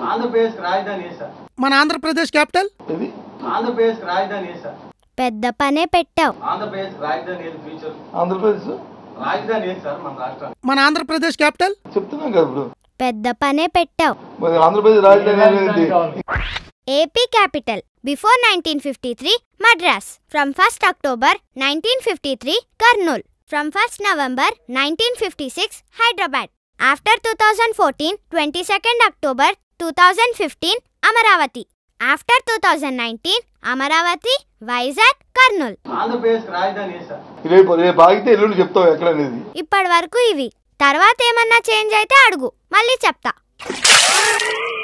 ఆంధ్రప్రదేశ్ రాజధాని ఏ సార్ మన ఆంధ్రప్రదేశ్ క్యాపిటల్ ఇది ఆంధ్రప్రదేశ్ రాజధాని ఏ సార్ పెద్ద పనే పెట్టావు ఆంధ్రప్రదేశ్ రాజధాని ఏది ఫ్యూచర్ ఆంధ్రప్రదేశ్ రాజధాని ఏ సార్ మన రాష్ట్రానికి మన ఆంధ్రప్రదేశ్ క్యాపిటల్ చెప్తున్నాం కదా ఇప్పుడు పెద్ద పనే పెట్టావు మరి ఆంధ్రప్రదేశ్ రాజధాని అనేది AP capital before nineteen fifty three Madras from first October nineteen fifty three Kurnool from first November nineteen fifty six Hyderabad after two thousand fourteen twenty second October two thousand fifteen Amaravati after two thousand nineteen Amaravati Vizag Kurnool Andhra Pradesh రాజధాని ఏ sir రేపు రేపు ఆగితే ఎల్లుండి చెప్తావు ఎక్కడ అనేది ఇప్పటి వరకు ఇవి తర్వాత ఏమన్నా చేంజ్ అయితే అడుగు మళ్ళీ చెప్తా